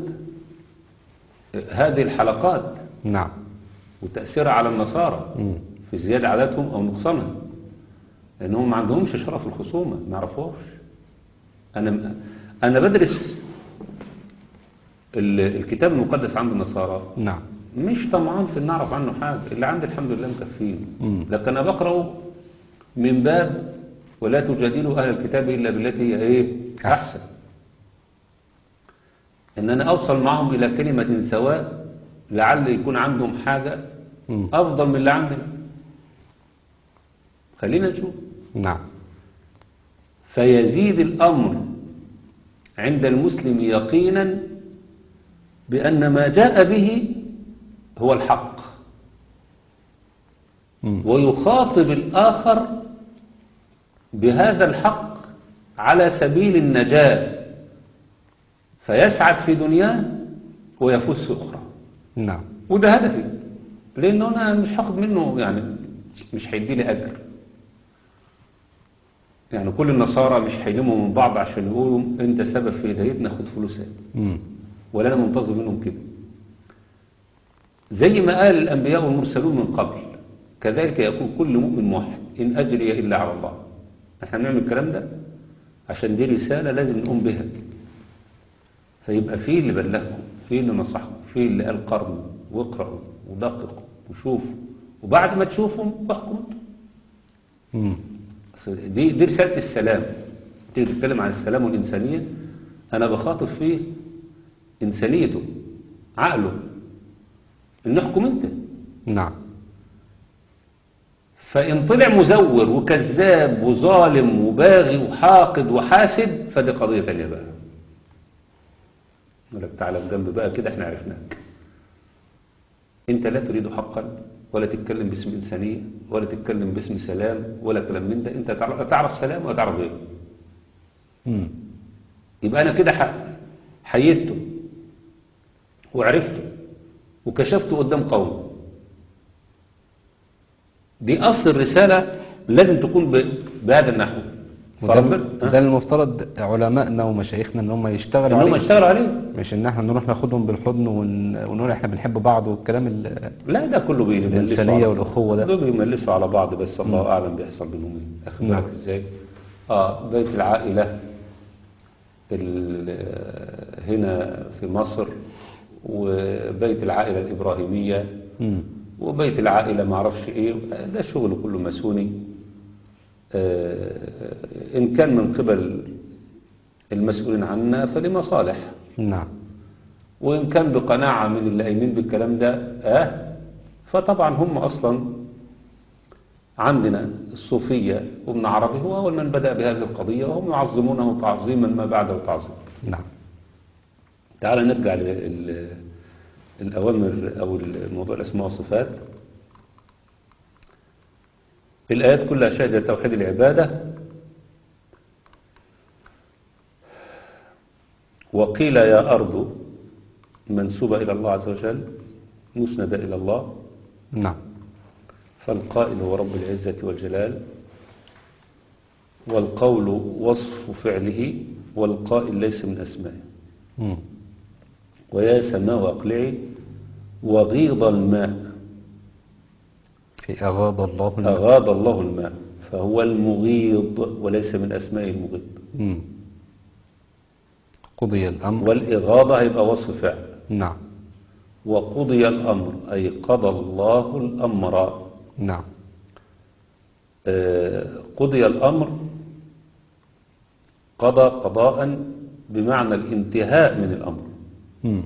هذه الحلقات نعم وتأثيرها على النصارى مم. في زيادة عددهم أو نقصانهم لأنهم ما عندهمش شرف الخصومة ما يعرفوش أنا أنا بدرس ال- الكتاب المقدس عند النصارى نعم مش طمعان في ان اعرف عنه حاجه اللي عندي الحمد لله مكفيني مم. لكن انا بقراه من باب ولا تجادلوا اهل الكتاب الا بالتي هي ايه احسن ان انا اوصل معهم الى كلمه سواء لعل يكون عندهم حاجه مم. افضل من اللي عندنا خلينا نشوف نعم فيزيد الامر عند المسلم يقينا بان ما جاء به هو الحق مم. ويخاطب الآخر بهذا الحق على سبيل النجاة فيسعد في دنياه ويفوز في أخرى نعم وده هدفي لأنه أنا مش هاخد منه يعني مش هيدي لي أجر يعني كل النصارى مش هيلموا من بعض عشان يقولوا أنت سبب في هدايتنا خد فلوسك مم. ولا أنا منتظر منهم كده زي ما قال الأنبياء والمرسلون من قبل كذلك يكون كل مؤمن موحد إن أجري إلا على الله احنا بنعمل الكلام ده عشان دي رسالة لازم نقوم بها فيبقى في اللي بلغكم في اللي نصحكم في اللي قال قرنوا واقرأوا ودققوا وشوفوا وبعد ما تشوفهم بحكم انتم مم. أصل دي دي رسالة السلام تيجي تتكلم عن السلام والإنسانية أنا بخاطب فيه إنسانيته عقله إن احكم أنت نعم فإن طلع مزور وكذاب وظالم وباغي وحاقد وحاسد فدي قضية تانية بقى يقول لك تعالى بجنب بقى كده احنا عرفناك انت لا تريد حقا ولا تتكلم باسم إنسانية ولا تتكلم باسم سلام ولا كلام من ده انت تعرف, تعرف سلام ولا تعرف غيره مم. يبقى أنا كده ح- حيدته وعرفته وكشفته قدام قومه دي أصل الرسالة لازم تكون ب- بهذا النحو وده, فربنا- وده المفترض علمائنا ومشايخنا ان هم يشتغلوا إن هم عليه يشتغلوا عليه مش ان احنا نروح ناخدهم بالحضن ون... ونقول احنا بنحب بعض والكلام ال... لا ده كله بيملسوا الإنسانية على- والأخوة ده. دول بيملسوا على بعض بس الله أعلم بيحصل بينهم ايه أخد نعم. بالك ازاي اه بيت العائلة ال- هنا في مصر وبيت العائلة الإبراهيمية مم. وبيت العائلة ما اعرفش ايه ده الشغل كله ماسوني آه، ان كان من قبل المسؤولين عنا فلمصالح نعم وان كان بقناعة من اللي قايمين بالكلام ده اه فطبعا هم اصلا عندنا الصوفية وابن عربي هو اول من بدأ بهذه القضية وهم يعظمونه تعظيما ما بعده تعظيم نعم تعال نرجع للأوامر أو الموضوع الأسماء والصفات الآيات كلها شهدت توحيد العبادة وقيل يا أرض منسوبة إلى الله عز وجل مسندة إلى الله نعم فالقائل هو رب العزة والجلال والقول وصف فعله والقائل ليس من أسمائه مم. ويا سماء أقلعي وغيض الماء في أغاض الله الماء. أغاض الله الماء فهو المغيض وليس من أسماء المغيض مم. قضي الأمر والإغاضة هيبقى وصف فعل نعم وقضي الأمر أي قضى الله الأمر نعم آه، قضي الأمر قضى قضاء بمعنى الانتهاء من الأمر مم.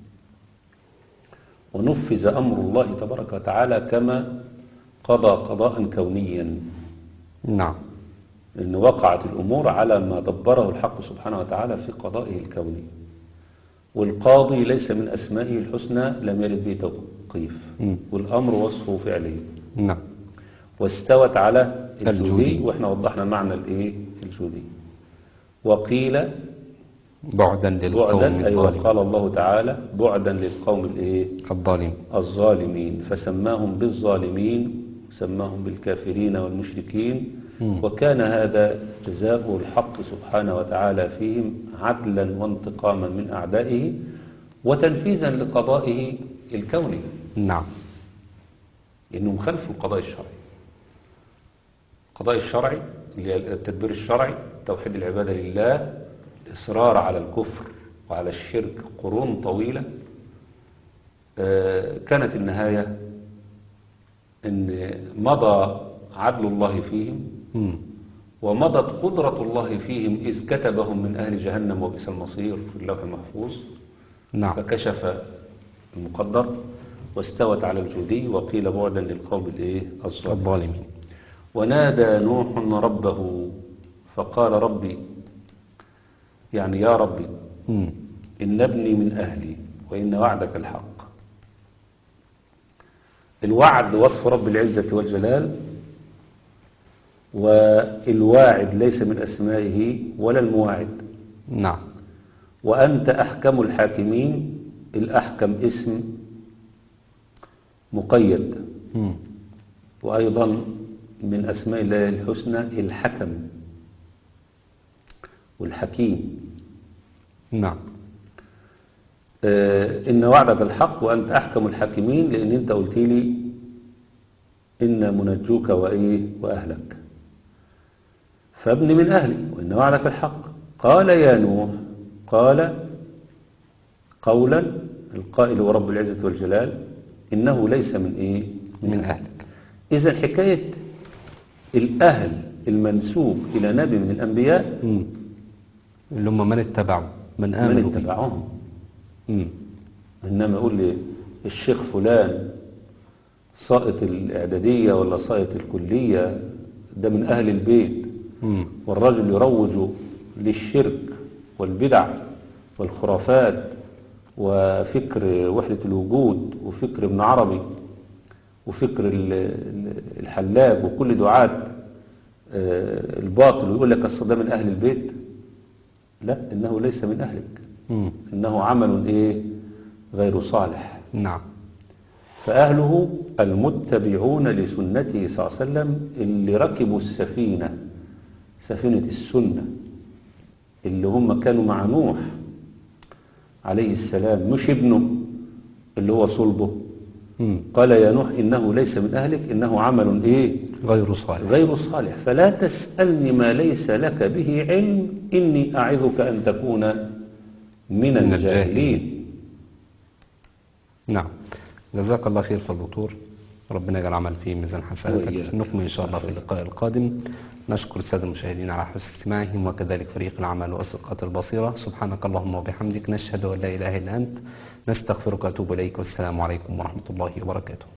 ونفذ أمر الله تبارك وتعالى كما قضى قضاء كونيا نعم لأن وقعت الأمور على ما دبره الحق سبحانه وتعالى في قضائه الكوني والقاضي ليس من أسمائه الحسنى لم يرد به توقيف مم. والأمر وصفه فعله نعم واستوت على الجودي الجودي. واحنا وضحنا معنى الايه الجودي وقيل بعدا للقوم بعدا ايوه الظالمين قال الله تعالى بعدا للقوم الايه الظالم الظالمين فسماهم بالظالمين سماهم بالكافرين والمشركين مم. وكان هذا جزاء الحق سبحانه وتعالى فيهم عدلا وانتقاما من أعدائه وتنفيذا لقضائه الكوني نعم لأنهم خلفوا القضاء الشرعي القضاء الشرعي اللي هي التدبير الشرعي توحيد العبادة لله الإصرار على الكفر وعلى الشرك قرون طويلة آه، كانت النهاية أن مضى عدل الله فيهم مم. ومضت قدرة الله فيهم إذ كتبهم من أهل جهنم وبئس المصير في اللوح المحفوظ نعم فكشف المقدر واستوت على الجودي وقيل بعدا للقوم الايه الظالمين الظالمين ونادى نوح ربه فقال ربي يعني يا ربي مم. إن ابني من أهلي وإن وعدك الحق الوعد وصف رب العزة والجلال والواعد ليس من أسمائه ولا المواعد نعم وأنت أحكم الحاكمين الأحكم اسم مقيد مم. وأيضا من أسماء الله الحسنى الحكم والحكيم نعم آه، إن وعدك الحق وأنت أحكم الحاكمين لأن أنت قلت لي إن منجوك وإيه وأهلك فابن من أهلي وإن وعدك الحق قال يا نوح قال قولا القائل هو رب العزة والجلال إنه ليس من إيه من أهلك إذا حكاية الأهل المنسوب إلى نبي من الأنبياء مم. اللي هم من اتبعوا من من آمنوا به اتبعهم مم. إنما يقول لي الشيخ فلان ساقط الإعدادية ولا ساقط الكلية ده من أهل البيت مم. والرجل يروج للشرك والبدع والخرافات وفكر وحدة الوجود وفكر ابن عربي وفكر ال- ال- الحلاج وكل دعاة آه، الباطل ويقول لك أصل ده من أهل البيت لا إنه ليس من أهلك مم. إنه عمل إيه غير صالح نعم فأهله المتبعون لسنته صلى الله عليه وسلم اللي ركبوا السفينة سفينة السنة اللي هم كانوا مع نوح عليه السلام مش ابنه اللي هو صلبه مم. قال يا نوح إنه ليس من أهلك إنه عمل إيه غير صالح غير صالح فلا تسألني ما ليس لك به علم إني أعظك أن تكون من من الجاهلين نعم جزاك الله خير فالدكتور ربنا يجعل عمل فيه ميزان حسناتك وإياك. نكمل إن شاء الله في اللقاء القادم نشكر السادة المشاهدين على حسن استماعهم وكذلك فريق العمل وأسقاط البصيرة سبحانك اللهم وبحمدك نشهد أن لا إله إلا أنت نستغفرك وأتوب إليك والسلام عليكم ورحمة الله وبركاته